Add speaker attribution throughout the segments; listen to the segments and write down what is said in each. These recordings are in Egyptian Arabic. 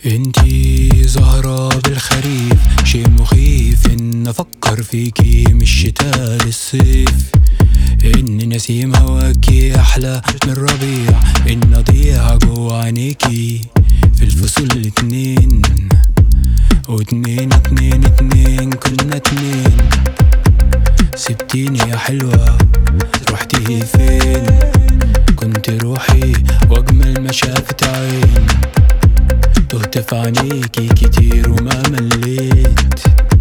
Speaker 1: انتي زهرة بالخريف شي مخيف ان افكر فيكي من الشتاء للصيف ان نسيم هواكي احلى من الربيع ان اضيع جوا عينيكي في الفصول الاتنين واتنين اتنين اتنين كنا اتنين سبتيني يا حلوة رحتي فين كنت روحي واجمل ما شافت عين تهت في عينيكي كتير وما مليت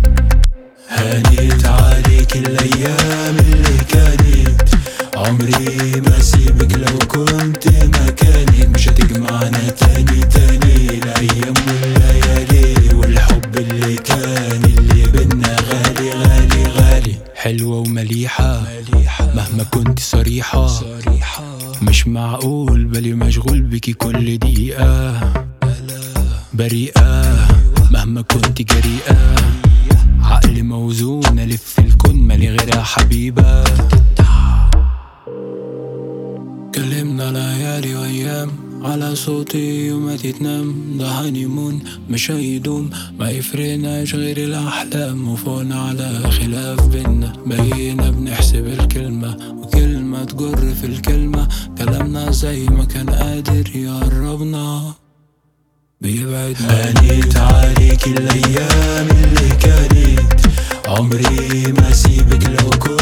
Speaker 1: هانيت عليك الايام اللي كانت عمري ما سيبك لو كنت مكانك مش هتجمعنا تاني تاني الايام والليالي والحب اللي كان اللي بينا غالي غالي غالي حلوة ومليحة مهما كنت صريحة مش معقول بالي مشغول بيكي كل دقيقة بريئة مهما كنت جريئة عقلي موزون ألف الكون مالي غيرها حبيبة كلمنا ليالي وأيام على صوتي وما تتنام ده هانيمون مش هيدوم ما يفرقناش غير الأحلام وفون على خلاف بينا بقينا بنحسب الكلمة وكلمة تجر في الكلمة كلامنا زي ما كان قادر يقربنا بيبعدنا هانيت عليك الأيام اللي كانت عمري ما سيبك لو كنت